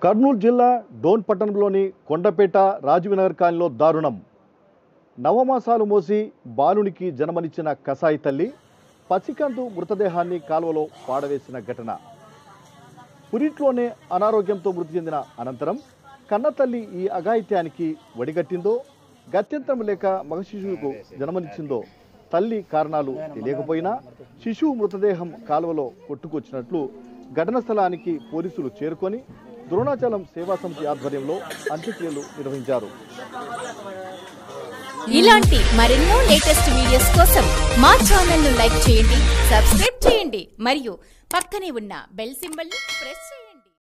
కర్నూలు జిల్లా డోన్ పట్టణంలోని కొండపేట రాజీవ్నగర్ కాలనీలో దారుణం నవమాసాలు మోసి బాలునికి జన్మనిచ్చిన కసాయి తల్లి పసికందు మృతదేహాన్ని కాలువలో పాడవేసిన ఘటన పురిట్లోనే అనారోగ్యంతో మృతి చెందిన అనంతరం కన్నతల్లి ఈ అఘాయిత్యానికి వడిగట్టిందో గత్యంతరం లేక మగ శిశువుకు జన్మనిచ్చిందో తల్లి కారణాలు తెలియకపోయినా శిశువు మృతదేహం కాలువలో కొట్టుకొచ్చినట్లు ఘటన స్థలానికి పోలీసులు చేరుకొని ద్రోణాచలం సేవా సమితి ఆధ్వర్యంలో అంత్యక్రియలు నిర్వహించారు ఇలాంటి మరెన్నో లేటెస్ట్ వీడియోస్ కోసం మా ఛానల్ ను లైక్ చేయండి సబ్స్క్రైబ్ చేయండి మరియు పక్కనే ఉన్న బెల్ సింబల్ ని ప్రెస్ చేయండి